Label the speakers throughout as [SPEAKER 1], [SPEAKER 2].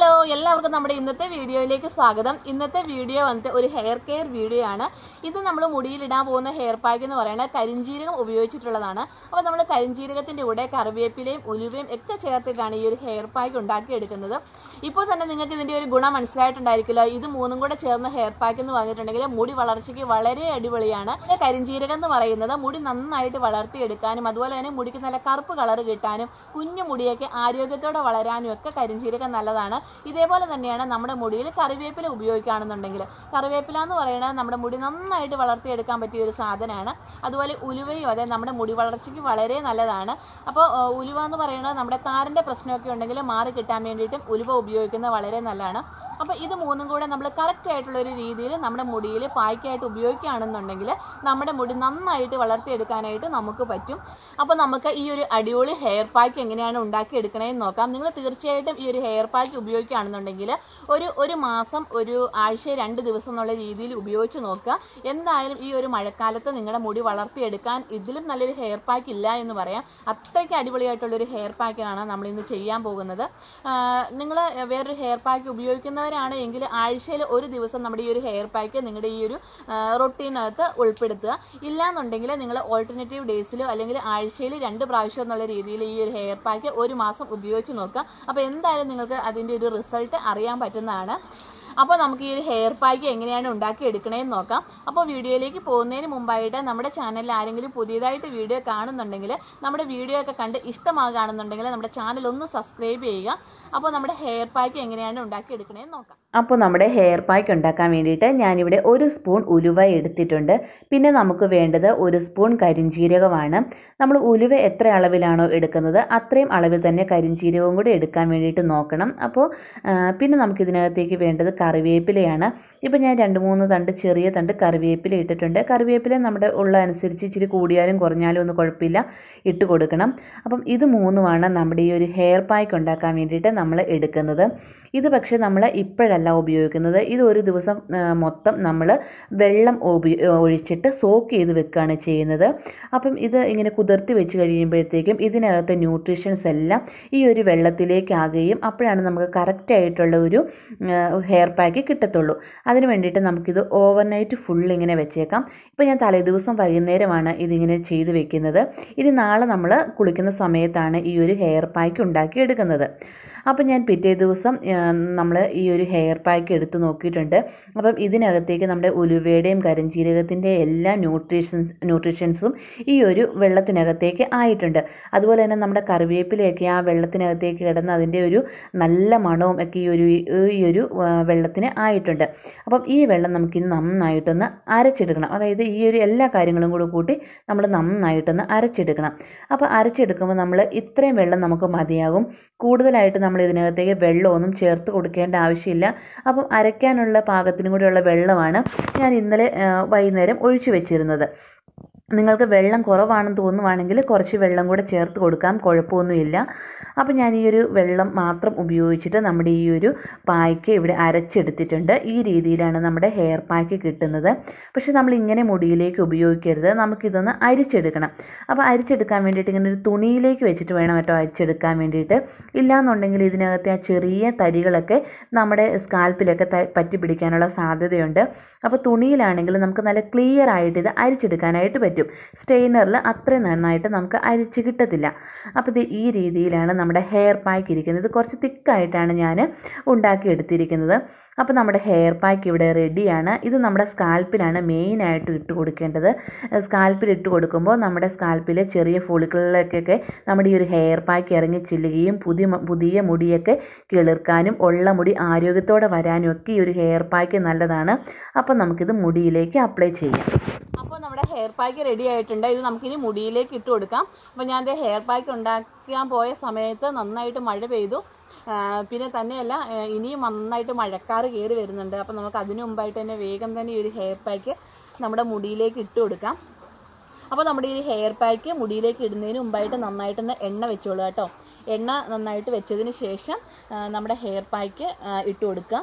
[SPEAKER 1] hello എല്ലാവർക്കും നമ്മുടെ ഇന്നത്തെ വീഡിയോയിലേക്ക് സ്വാഗതം ഇന്നത്തെ വീഡിയോ വന്നിട്ട് ഒരു ഹെയർ കെയർ വീഡിയോ ആണ് ഇത് നമ്മൾ മുടിയിലിടാൻ പോകുന്ന ഹെയർ പാക്ക് എന്ന് പറയുന്നത് കരിഞ്ജീരകം ഉപയോഗിച്ചിട്ടുള്ളതാണ് അപ്പോൾ നമ്മൾ കരിഞ്ജീരകത്തിൻ്റെ കൂടെ കറിവേപ്പിലയും ഉലുവയും ഒക്കെ ചേർത്തിട്ടാണ് ഈ ഒരു ഹെയർ പാക്ക് ഉണ്ടാക്കിയെടുക്കുന്നത് ഇപ്പോൾ തന്നെ നിങ്ങൾക്ക് ഇതിൻ്റെ ഒരു ഗുണം മനസ്സിലായിട്ടുണ്ടായിരിക്കില്ല ഇത് മൂന്നും കൂടെ ചേർന്ന ഹെയർ പാക്ക് എന്ന് പറഞ്ഞിട്ടുണ്ടെങ്കിൽ മുടി വളർച്ചയ്ക്ക് വളരെ അടിപൊളിയാണ് ഈ കരിഞ്ജീരകം എന്ന് പറയുന്നത് മുടി നന്നായിട്ട് വളർത്തിയെടുക്കാനും അതുപോലെ തന്നെ മുടിക്ക് നല്ല കറുപ്പ് കളർ കിട്ടാനും കുഞ്ഞു മുടിയൊക്കെ ആരോഗ്യത്തോടെ വളരാനും ഒക്കെ കരിഞ്ജീരകം നല്ലതാണ് ഇതേപോലെ തന്നെയാണ് നമ്മുടെ മുടിയിൽ കറിവേപ്പില ഉപയോഗിക്കുകയാണെന്നുണ്ടെങ്കിൽ കറിവേപ്പില എന്ന് പറയുന്നത് നമ്മുടെ മുടി നന്നായിട്ട് വളർത്തിയെടുക്കാൻ പറ്റിയ ഒരു സാധനമാണ് അതുപോലെ ഉലുവയും അതെ നമ്മുടെ മുടി വളർച്ചയ്ക്ക് വളരെ നല്ലതാണ് അപ്പോൾ ആ, ഉലുവ എന്ന് പറയുന്നത് നമ്മുടെ താരൻ്റെ പ്രശ്നമൊക്കെ ഉണ്ടെങ്കിൽ മാറി കിട്ടാൻ വേണ്ടിയിട്ടും ഉലുവ ഉപയോഗിക്കുന്നത് വളരെ നല്ലതാണ് അപ്പോൾ ഇത് മൂന്നും കൂടെ നമ്മൾ കറക്റ്റ് ആയിട്ടുള്ള ഒരു രീതിയിൽ നമ്മുടെ മുടിയിൽ പായ്ക്കായിട്ട് ഉപയോഗിക്കുകയാണെന്നുണ്ടെങ്കിൽ നമ്മുടെ മുടി നന്നായിട്ട് വളർത്തിയെടുക്കാനായിട്ട് നമുക്ക് പറ്റും അപ്പോൾ നമുക്ക് ഈ ഒരു അടിപൊളി ഹെയർ പാക്ക് എങ്ങനെയാണ് ഉണ്ടാക്കിയെടുക്കണേന്ന് നോക്കാം നിങ്ങൾ തീർച്ചയായിട്ടും ഈ ഒരു ഹെയർ പാക്ക് ഉപയോഗിക്കുകയാണെന്നുണ്ടെങ്കിൽ ഒരു ഒരു മാസം ഒരു ആഴ്ച രണ്ട് ദിവസം എന്നുള്ള രീതിയിൽ ഉപയോഗിച്ച് നോക്കുക എന്തായാലും ഈ ഒരു മഴക്കാലത്ത് നിങ്ങളുടെ മുടി വളർത്തിയെടുക്കാൻ ഇതിലും നല്ലൊരു ഹെയർ പാക്ക് ഇല്ല എന്ന് പറയാം അത്രയ്ക്ക് അടിപൊളിയായിട്ടുള്ളൊരു ഹെയർ പാക്കാണ് നമ്മൾ ഇന്ന് ചെയ്യാൻ പോകുന്നത് നിങ്ങൾ വേറൊരു ഹെയർ പാക്ക് ഉപയോഗിക്കുന്നവരാണ് എങ്കിൽ ആഴ്ചയിൽ ഒരു ദിവസം നമ്മുടെ ഈ ഒരു ഹെയർ പാക്ക് നിങ്ങളുടെ ഈ ഒരു റൊട്ടീനകത്ത് ഉൾപ്പെടുത്തുക ഇല്ലാന്നുണ്ടെങ്കിൽ നിങ്ങൾ ഓൾട്ടർനേറ്റീവ് ഡേയ്സിലോ അല്ലെങ്കിൽ ആഴ്ചയിൽ രണ്ട് പ്രാവശ്യം എന്നുള്ള രീതിയിൽ ഈ ഒരു ഹെയർ പാക്ക് ഒരു മാസം ഉപയോഗിച്ച് നോക്കുക അപ്പോൾ എന്തായാലും നിങ്ങൾക്ക് അതിൻ്റെ ഒരു റിസൾട്ട് അറിയാൻ പറ്റുന്നതാണ് അപ്പോൾ നമുക്ക് ഈ ഒരു ഹെയർ പാക്ക് എങ്ങനെയാണ് ഉണ്ടാക്കി എടുക്കണേന്ന് നോക്കാം അപ്പോൾ വീഡിയോയിലേക്ക് പോകുന്നതിന് മുമ്പായിട്ട് നമ്മുടെ ചാനലിൽ ആരെങ്കിലും പുതിയതായിട്ട് വീഡിയോ കാണുന്നുണ്ടെങ്കിൽ നമ്മുടെ വീഡിയോ ഒക്കെ കണ്ട് ഇഷ്ടമാകുകയാണെന്നുണ്ടെങ്കിൽ നമ്മുടെ ചാനൽ ഒന്ന് സബ്സ്ക്രൈബ് ചെയ്യുക അപ്പോൾ നമ്മുടെ ഹെയർ പാക്ക് എങ്ങനെയാണ് ഉണ്ടാക്കി എടുക്കണേന്ന് നോക്കാം
[SPEAKER 2] അപ്പോൾ നമ്മുടെ ഹെയർ പാക്ക് ഉണ്ടാക്കാൻ വേണ്ടിയിട്ട് ഞാനിവിടെ ഒരു സ്പൂൺ ഉലുവ എടുത്തിട്ടുണ്ട് പിന്നെ നമുക്ക് വേണ്ടത് ഒരു സ്പൂൺ കരിഞ്ജീരകമാണ് നമ്മൾ ഉലുവ എത്ര അളവിലാണോ എടുക്കുന്നത് അത്രയും അളവിൽ തന്നെ കരിഞ്ജീരകവും കൂടി എടുക്കാൻ വേണ്ടിയിട്ട് നോക്കണം അപ്പോൾ ആ, പിന്നെ നമുക്ക് ഇതിനകത്തേക്ക് വേണ്ടത് കറിവേപ്പിലയാണ് ഇപ്പോൾ ഞാൻ രണ്ട് മൂന്ന് തണ്ട് ചെറിയ തണ്ട് കറിവേപ്പില ഇട്ടിട്ടുണ്ട് കറിവേപ്പില നമ്മുടെ ഉള്ള അനുസരിച്ച് ഇച്ചിരി കൂടിയാലും കുറഞ്ഞാലും ഒന്നും കുഴപ്പമില്ല ഇട്ട് കൊടുക്കണം അപ്പം ഇത് മൂന്നുമാണ് നമ്മുടെ ഈ ഒരു ഹെയർ പാക്ക് ഉണ്ടാക്കാൻ വേണ്ടിയിട്ട് നമ്മൾ എടുക്കുന്നത് ഇത് പക്ഷേ നമ്മൾ ഇപ്പോഴല്ല ഉപയോഗിക്കുന്നത് ഇത് ഒരു ദിവസം ആ, മൊത്തം നമ്മൾ വെള്ളം ഉപ- ഒഴിച്ചിട്ട് സോക്ക് ചെയ്ത് വെക്കുകയാണ് ചെയ്യുന്നത് അപ്പം ഇത് ഇങ്ങനെ കുതിർത്തി വെച്ച് കഴിയുമ്പോഴത്തേക്കും ഇതിനകത്തെ ന്യൂട്രീഷൻസ് എല്ലാം ഈ ഒരു വെള്ളത്തിലേക്കാകുകയും അപ്പോഴാണ് നമുക്ക് കറക്റ്റ് ആയിട്ടുള്ള ഒരു ഹെയർ പാക്ക് കിട്ടത്തുള്ളൂ അതിന് വേണ്ടിയിട്ട് നമുക്കിത് ഓവർനൈറ്റ് ഫുൾ ഇങ്ങനെ വെച്ചേക്കാം ഇപ്പോൾ ഞാൻ തലേദിവസം വൈകുന്നേരമാണ് ഇതിങ്ങനെ ചെയ്ത് വെക്കുന്നത് ഇനി നാളെ നമ്മൾ കുളിക്കുന്ന സമയത്താണ് ഈ ഒരു ഹെയർ പാക്ക് ഉണ്ടാക്കി എടുക്കുന്നത് അപ്പം ഞാൻ പിറ്റേ ദിവസം നമ്മൾ ഈ ഒരു ഹെയർ പാക്ക് എടുത്ത് നോക്കിയിട്ടുണ്ട് അപ്പം ഇതിനകത്തേക്ക് നമ്മുടെ ഉലുവയുടെയും കരിഞ്ജീരകത്തിൻ്റെ എല്ലാ ന്യൂട്രീഷൻസ് ന്യൂട്രീഷൻസും ഈ ഒരു വെള്ളത്തിനകത്തേക്ക് ആയിട്ടുണ്ട് അതുപോലെ തന്നെ നമ്മുടെ കറിവേപ്പിലയൊക്കെ ആ വെള്ളത്തിനകത്തേക്ക് കിടന്ന് അതിൻ്റെ ഒരു നല്ല മണവും ഒക്കെ ഈ ഒരു ഈ ഒരു ആ, വെള്ളത്തിന് ആയിട്ടുണ്ട് അപ്പം ഈ വെള്ളം നമുക്കിനി നന്നായിട്ടൊന്ന് അരച്ചെടുക്കണം അതായത് ഈ ഒരു എല്ലാ കാര്യങ്ങളും കൂടി കൂട്ടി നമ്മൾ നന്നായിട്ടൊന്ന് അരച്ചെടുക്കണം അപ്പോൾ അരച്ചെടുക്കുമ്പോൾ നമ്മൾ ഇത്രയും വെള്ളം നമുക്ക് മതിയാകും കൂടുതലായിട്ട് നമ്മൾ ഇതിനകത്തേക്ക് വെള്ളമൊന്നും ചേർത്ത് കൊടുക്കേണ്ട ആവശ്യമില്ല അപ്പം അരയ്ക്കാനുള്ള പാകത്തിനും കൂടിയുള്ള വെള്ളമാണ് ഞാൻ ഇന്നലെ ആ, വൈകുന്നേരം ഒഴിച്ചു വെച്ചിരുന്നത് നിങ്ങൾക്ക് വെള്ളം കുറവാണെന്ന് തോന്നുവാണെങ്കിൽ കുറച്ച് വെള്ളം കൂടെ ചേർത്ത് കൊടുക്കാം കുഴപ്പമൊന്നുമില്ല അപ്പോൾ ഞാൻ ഈ ഒരു വെള്ളം മാത്രം ഉപയോഗിച്ചിട്ട് നമ്മുടെ ഈ ഒരു പായ്ക്ക് ഇവിടെ അരച്ചെടുത്തിട്ടുണ്ട് ഈ രീതിയിലാണ് നമ്മുടെ ഹെയർ പാക്ക് കിട്ടുന്നത് പക്ഷേ നമ്മൾ ഇങ്ങനെ മുടിയിലേക്ക് ഉപയോഗിക്കരുത് നമുക്കിതൊന്ന് അരിച്ചെടുക്കണം അപ്പോൾ അരിച്ചെടുക്കാൻ വേണ്ടിയിട്ട് ഇങ്ങനെ ഒരു തുണിയിലേക്ക് വെച്ചിട്ട് വേണം കേട്ടോ അരിച്ചെടുക്കാൻ വേണ്ടിയിട്ട് ഇല്ലാന്നുണ്ടെങ്കിൽ ഇതിനകത്തെ ആ ചെറിയ തരികളൊക്കെ നമ്മുടെ സ്കാൽപ്പിലൊക്കെ ത- പറ്റി പിടിക്കാനുള്ള സാധ്യതയുണ്ട് അപ്പോൾ തുണിയിലാണെങ്കിൽ നമുക്ക് നല്ല ക്ലിയർ ആയിട്ട് ഇത് അരിച്ചെടുക്കാനായിട്ട് പറ്റും സ്റ്റെയിനറിൽ അത്രയും നന്നായിട്ട് നമുക്ക് അരിച്ച് കിട്ടത്തില്ല അപ്പോൾ ഇത് ഈ രീതിയിലാണ് നമ്മുടെ ഹെയർ പാക്ക് ഇരിക്കുന്നത് ഇത് കുറച്ച് തിക്കായിട്ടാണ് ഞാൻ ഉണ്ടാക്കിയെടുത്തിരിക്കുന്നത് അപ്പോൾ നമ്മുടെ ഹെയർ പാക്ക് ഇവിടെ റെഡിയാണ് ഇത് നമ്മുടെ സ്കാൽപ്പിലാണ് മെയിനായിട്ട് ഇട്ട് കൊടുക്കേണ്ടത് സ്കാൽപ്പിൽ ഇട്ട് കൊടുക്കുമ്പോൾ നമ്മുടെ സ്കാൽപ്പിലെ ചെറിയ ഫോളിക്കിളിലേക്കൊക്കെ നമ്മുടെ ഈ ഒരു ഹെയർ പാക്ക് ഇറങ്ങി ചെല്ലുകയും പുതിയ മ- പുതിയ മുടിയൊക്കെ കിളിർക്കാനും ഉള്ള മുടി ആരോഗ്യത്തോടെ വരാനും ഒക്കെ ഈ ഒരു ഹെയർ പാക്ക് നല്ലതാണ് അപ്പോൾ നമുക്കിത് മുടിയിലേക്ക് അപ്ലൈ ചെയ്യാം
[SPEAKER 1] അപ്പോൾ നമ്മുടെ ഹെയർ പാക്ക് റെഡി ആയിട്ടുണ്ട് ഇത് നമുക്കിനി മുടിയിലേക്ക് ഇട്ട് കൊടുക്കാം അപ്പോൾ ഞാൻ ദേ ഹെയർ പാക്ക് ഉണ്ടാക്കാൻ പോയ സമയത്ത് നന്നായിട്ട് മഴ പെയ്തു ആ, പിന്നെ തന്നെയല്ല ആ, ഇനിയും നന്നായിട്ട് മഴക്കാറ് കയറി വരുന്നുണ്ട് അപ്പോൾ നമുക്ക് അതിനു മുമ്പായിട്ട് തന്നെ വേഗം തന്നെ ഈ ഒരു ഹെയർ പാക്ക് നമ്മുടെ മുടിയിലേക്ക് ഇട്ട് കൊടുക്കാം അപ്പോൾ നമ്മുടെ ഈ ഹെയർ പാക്ക് മുടിയിലേക്ക് ഇടുന്നതിന് മുമ്പായിട്ട് നന്നായിട്ടൊന്ന് എണ്ണ വെച്ചോളൂ കേട്ടോ എണ്ണ നന്നായിട്ട് വെച്ചതിന് ശേഷം ആ, നമ്മുടെ ഹെയർ പാക്ക് ആ, ഇട്ട് കൊടുക്കുക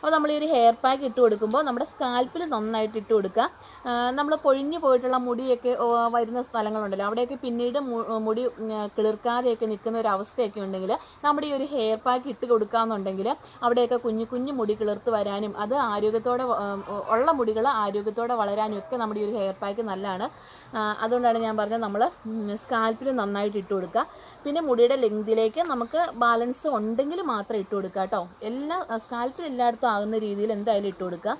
[SPEAKER 1] അപ്പോൾ നമ്മൾ ഈ ഒരു ഹെയർ പാക്ക് ഇട്ട് കൊടുക്കുമ്പോൾ നമ്മുടെ സ്കാൽപ്പിൽ നന്നായിട്ട് ഇട്ട് കൊടുക്കുക നമ്മൾ പൊഴിഞ്ഞു പോയിട്ടുള്ള മുടിയൊക്കെ ഓ, വരുന്ന സ്ഥലങ്ങളുണ്ടല്ലോ അവിടെയൊക്കെ പിന്നീട് മു- മുടി ഉം, കിളിർക്കാതെയൊക്കെ നിൽക്കുന്ന ഒരു അവസ്ഥയൊക്കെ ഉണ്ടെങ്കിൽ നമ്മുടെ ഈ ഒരു ഹെയർ പാക്ക് ഇട്ട് കൊടുക്കാമെന്നുണ്ടെങ്കിൽ അവിടെയൊക്കെ കുഞ്ഞു കുഞ്ഞു മുടി കിളിർത്ത് വരാനും അത് ആരോഗ്യത്തോടെ വ- ഉം, ഉള്ള മുടികൾ ആരോഗ്യത്തോടെ വളരാനും ഒക്കെ നമ്മുടെ ഈ ഒരു ഹെയർ പാക്ക് നല്ലതാണ് ആ, അതുകൊണ്ടാണ് ഞാൻ പറഞ്ഞത് നമ്മൾ സ്കാൽപ്പിൽ നന്നായിട്ട് ഇട്ട് കൊടുക്കുക പിന്നെ മുടിയുടെ ലെങ്തിലേക്ക് നമുക്ക് ബാലൻസ് ഉണ്ടെങ്കിൽ മാത്രം ഇട്ട് കൊടുക്കുക കേട്ടോ എല്ലാ സ്കാൽപ്പിൽ എല്ലായിടത്തും ആകുന്ന രീതിയിൽ എന്തായാലും ഇട്ട് കൊടുക്കുക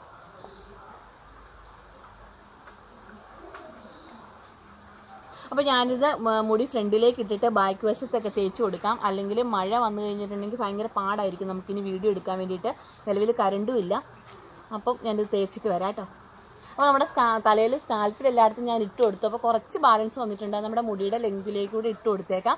[SPEAKER 1] അപ്പോൾ ഞാനിത് മ- മുടി ഫ്രണ്ടിലേക്ക് ഇട്ടിട്ട് ബാക്ക് വശത്തൊക്കെ തേച്ച് കൊടുക്കാം അല്ലെങ്കിൽ മഴ വന്നു കഴിഞ്ഞിട്ടുണ്ടെങ്കിൽ ഭയങ്കര പാടായിരിക്കും നമുക്കിനി വീഡിയോ എടുക്കാൻ വേണ്ടിയിട്ട് നിലവിൽ കറണ്ടും ഇല്ല അപ്പം ഞാനിത് തേച്ചിട്ട് വരാം കേട്ടോ അപ്പോൾ നമ്മുടെ സ്കാ തലയിൽ സ്കാൽപ്പിൽ എല്ലായിടത്തും ഞാൻ ഇട്ട് കൊടുത്തു അപ്പോൾ കുറച്ച് ബാലൻസ് വന്നിട്ടുണ്ട് അത് നമ്മുടെ മുടിയുടെ ലെങ്തിലേക്ക് കൂടി ഇട്ട് കൊടുത്തേക്കാം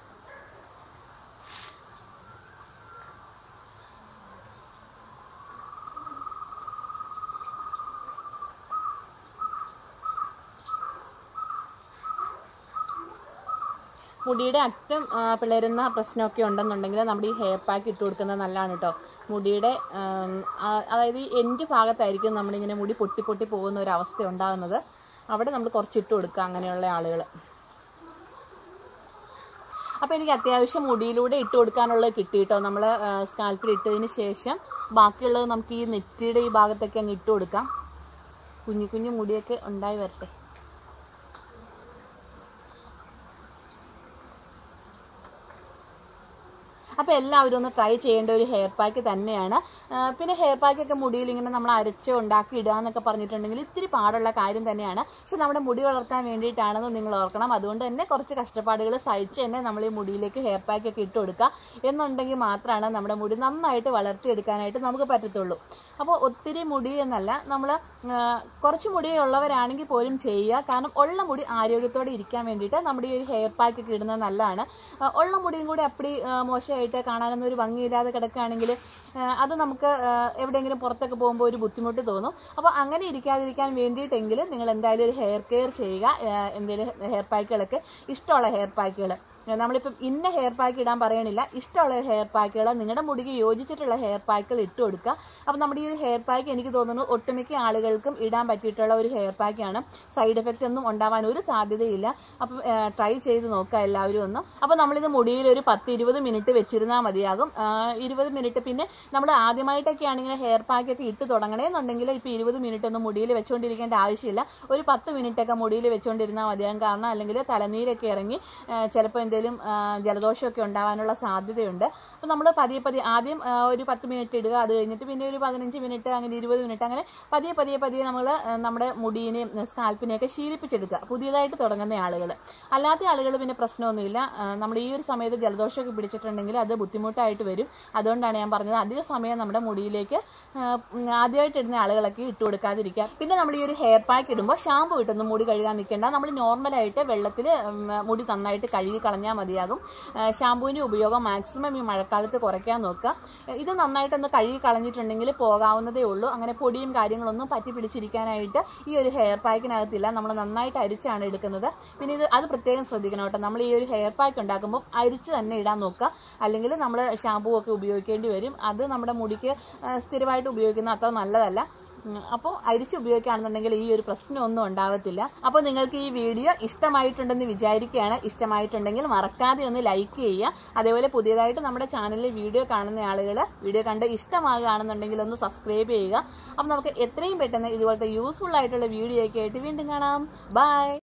[SPEAKER 1] മുടിയുടെ അറ്റം ആ, പിളരുന്ന പ്രശ്നമൊക്കെ ഉണ്ടെന്നുണ്ടെങ്കിൽ നമ്മുടെ ഈ ഹെയർ പാക്ക് ഇട്ട് കൊടുക്കുന്നത് നല്ലതാണ് കേട്ടോ മുടിയുടെ ആം, ആ, അതായത് ഈ എൻഡ് ഭാഗത്തായിരിക്കും നമ്മളിങ്ങനെ മുടി പൊട്ടി പൊട്ടി പോകുന്ന ഒരു അവസ്ഥ ഉണ്ടാകുന്നത് അവിടെ നമ്മൾ കുറച്ച് ഇട്ട് കൊടുക്കുക അങ്ങനെയുള്ള ആളുകൾ അപ്പോൾ എനിക്ക് അത്യാവശ്യം മുടിയിലൂടെ ഇട്ട് കൊടുക്കാനുള്ളത് കിട്ടി കേട്ടോ നമ്മൾ സ്കാൽപ്പിൽ ഇട്ടതിന് ശേഷം ബാക്കിയുള്ളത് നമുക്ക് ഈ നെറ്റിയുടെ ഈ ഭാഗത്തൊക്കെ അങ്ങ് ഇട്ട് കൊടുക്കാം കുഞ്ഞു കുഞ്ഞു മുടിയൊക്കെ ഉണ്ടായി വരട്ടെ അപ്പോൾ എല്ലാവരും ഒന്ന് ട്രൈ ചെയ്യേണ്ട ഒരു ഹെയർ പാക്ക് തന്നെയാണ് ആ, പിന്നെ ഹെയർ പാക്കൊക്കെ മുടിയിൽ ഇങ്ങനെ നമ്മൾ അരച്ച് ഉണ്ടാക്കി ഇടുക എന്നൊക്കെ പറഞ്ഞിട്ടുണ്ടെങ്കിൽ ഇത്തിരി പാടുള്ള കാര്യം തന്നെയാണ് പക്ഷെ നമ്മുടെ മുടി വളർത്താൻ വേണ്ടിയിട്ടാണെന്ന് നിങ്ങൾ ഓർക്കണം അതുകൊണ്ട് തന്നെ കുറച്ച് കഷ്ടപ്പാടുകൾ സഹിച്ച് തന്നെ നമ്മൾ ഈ മുടിയിലേക്ക് ഹെയർ പാക്കൊക്കെ ഇട്ട് കൊടുക്കുക എന്നുണ്ടെങ്കിൽ മാത്രമാണ് നമ്മുടെ മുടി നന്നായിട്ട് വളർത്തിയെടുക്കാനായിട്ട് നമുക്ക് പറ്റത്തുള്ളൂ അപ്പോൾ ഒത്തിരി മുടി എന്നല്ല നമ്മൾ കുറച്ച് മുടിയുള്ളവരാണെങ്കിൽ പോലും ചെയ്യുക കാരണം ഉള്ള മുടി ആരോഗ്യത്തോടെ ഇരിക്കാൻ വേണ്ടിയിട്ട് നമ്മുടെ ഈ ഒരു ഹെയർ പാക്ക് ഒക്കെ ഇടുന്നത് നല്ലതാണ് ആ, ഉള്ള മുടിയും കൂടി അപ്പടി ആ, മോശമായിട്ട് കാണാനൊന്നും ഒരു ഭംഗിയില്ലാതെ കിടക്കുകയാണെങ്കിൽ ആ, അത് നമുക്ക് ആ, എവിടെയെങ്കിലും പുറത്തൊക്കെ പോകുമ്പോൾ ഒരു ബുദ്ധിമുട്ട് തോന്നും അപ്പോൾ അങ്ങനെ ഇരിക്കാതിരിക്കാൻ വേണ്ടിയിട്ടെങ്കിലും നിങ്ങൾ എന്തായാലും ഒരു ഹെയർ കെയർ ചെയ്യുക ആ, എന്തെങ്കിലും ഹെയർ പാക്കുകളൊക്കെ ഇഷ്ടമുള്ള ഹെയർ പാക്കുകൾ നമ്മളിപ്പം ഇന്ന ഹെയർ പാക്ക് ഇടാൻ പറയണില്ല ഇഷ്ടമുള്ള ഹെയർ പാക്കുകൾ നിങ്ങളുടെ മുടിക്ക് യോജിച്ചിട്ടുള്ള ഹെയർ പാക്കുകൾ ഇട്ട് കൊടുക്കുക അപ്പോൾ നമ്മുടെ ഈ ഒരു ഹെയർ പാക്ക് എനിക്ക് തോന്നുന്നു ഒട്ടുമിക്ക ആളുകൾക്കും ഇടാൻ പറ്റിയിട്ടുള്ള ഒരു ഹെയർ പാക്കാണ് സൈഡ് എഫക്റ്റ് ഒന്നും ഉണ്ടാവാൻ ഒരു സാധ്യതയില്ല അപ്പം ട്രൈ ചെയ്ത് നോക്കുക എല്ലാവരും ഒന്ന് അപ്പോൾ നമ്മളിത് മുടിയിൽ ഒരു പത്ത് ഇരുപത് മിനിറ്റ് വെച്ചിരുന്നാൽ മതിയാകും ആ, ഇരുപത് മിനിറ്റ് പിന്നെ നമ്മൾ ആദ്യമായിട്ടൊക്കെ ആണെങ്കിൽ ഹെയർ പാക്കൊക്കെ ഇട്ട് തുടങ്ങണേന്നുണ്ടെങ്കിൽ ഇപ്പോൾ ഇരുപത് മിനിറ്റ് ഒന്നും മുടിയിൽ വെച്ചുകൊണ്ടിരിക്കേണ്ട ആവശ്യമില്ല ഒരു പത്ത് മിനിറ്റ് ഒക്കെ മുടിയിൽ വെച്ചുകൊണ്ടിരുന്നാൽ മതിയാകും കാരണം അല്ലെങ്കിൽ തലനീരൊക്കെ ഇറങ്ങി ചിലപ്പോൾ എന്തെങ്കിലും ആ, ജലദോഷമൊക്കെ ഉണ്ടാവാനുള്ള സാധ്യതയുണ്ട് അപ്പോൾ നമ്മൾ പതിയെ പതിയെ ആദ്യം ആ, ഒരു പത്ത് മിനിറ്റ് ഇടുക അത് കഴിഞ്ഞിട്ട് പിന്നെ ഒരു പതിനഞ്ച് മിനിറ്റ് അങ്ങനെ ഇരുപത് മിനിറ്റ് അങ്ങനെ പതിയെ പതിയെ പതിയെ നമ്മൾ നമ്മുടെ മുടീനെയും സ്കാൽപ്പിനെയൊക്കെ ശീലിപ്പിച്ചെടുക്കുക പുതിയതായിട്ട് തുടങ്ങുന്ന ആളുകൾ അല്ലാത്ത ആളുകൾ പിന്നെ പ്രശ്നമൊന്നുമില്ല ആ, നമ്മൾ ഈ ഒരു സമയത്ത് ജലദോഷമൊക്കെ പിടിച്ചിട്ടുണ്ടെങ്കിൽ അത് ബുദ്ധിമുട്ടായിട്ട് വരും അതുകൊണ്ടാണ് ഞാൻ പറഞ്ഞത് അധിക സമയം നമ്മുടെ മുടിയിലേക്ക് ആ, ഉം, ആദ്യമായിട്ട് ഇടുന്ന ആളുകളൊക്കെ ഇട്ട് കൊടുക്കാതിരിക്കുക പിന്നെ നമ്മൾ ഈ ഒരു ഹെയർ പാക്ക് ഇടുമ്പോൾ ഷാമ്പു ഇട്ടൊന്നും മുടി കഴുകാൻ നിൽക്കേണ്ട നമ്മൾ നോർമലായിട്ട് വെള്ളത്തിൽ മുടി നന്നായിട്ട് കഴുകി കളഞ്ഞാൽ മതിയാകും ഷാമ്പുവിൻ്റെ ഉപയോഗം മാക്സിമം ഈ മഴക്കാലത്ത് കുറയ്ക്കാൻ നോക്കുക ഇത് നന്നായിട്ടൊന്ന് കഴുകി കളഞ്ഞിട്ടുണ്ടെങ്കിൽ പോകാവുന്നതേ ഉള്ളൂ അങ്ങനെ പൊടിയും കാര്യങ്ങളൊന്നും പറ്റി പിടിച്ചിരിക്കാനായിട്ട് ഈ ഒരു ഹെയർ പാക്കിനകത്തില്ല നമ്മൾ നന്നായിട്ട് അരിച്ചാണ് എടുക്കുന്നത് പിന്നെ ഇത് അത് പ്രത്യേകം ശ്രദ്ധിക്കണം കേട്ടോ നമ്മൾ ഈ ഒരു ഹെയർ പാക്ക് ഉണ്ടാക്കുമ്പോൾ അരിച്ച് തന്നെ ഇടാൻ നോക്കുക അല്ലെങ്കിൽ നമ്മൾ ഷാമ്പൂ ഒക്കെ ഉപയോഗിക്കേണ്ടി വരും അത് നമ്മുടെ മുടിക്ക് ആ, സ്ഥിരമായിട്ട് ഉപയോഗിക്കുന്ന അത്ര നല്ലതല്ല ഉം, അപ്പോൾ അരിച്ച് ഉപയോഗിക്കുകയാണെന്നുണ്ടെങ്കിൽ ഈ ഒരു പ്രശ്നമൊന്നും ഉണ്ടാവത്തില്ല അപ്പോൾ നിങ്ങൾക്ക് ഈ വീഡിയോ ഇഷ്ടമായിട്ടുണ്ടെന്ന് വിചാരിക്കുകയാണ് ഇഷ്ടമായിട്ടുണ്ടെങ്കിൽ മറക്കാതെ ഒന്ന് ലൈക്ക് ചെയ്യുക അതേപോലെ പുതിയതായിട്ട് നമ്മുടെ ചാനലിൽ വീഡിയോ കാണുന്ന ആളുകൾ വീഡിയോ കണ്ട് ഇഷ്ടമാകുകയാണെന്നുണ്ടെങ്കിൽ ഒന്ന് സബ്സ്ക്രൈബ് ചെയ്യുക അപ്പോൾ നമുക്ക് എത്രയും പെട്ടെന്ന് ഇതുപോലത്തെ യൂസ്ഫുൾ ആയിട്ടുള്ള വീഡിയോ ഒക്കെ ആയിട്ട് വീണ്ടും കാണാം ബൈ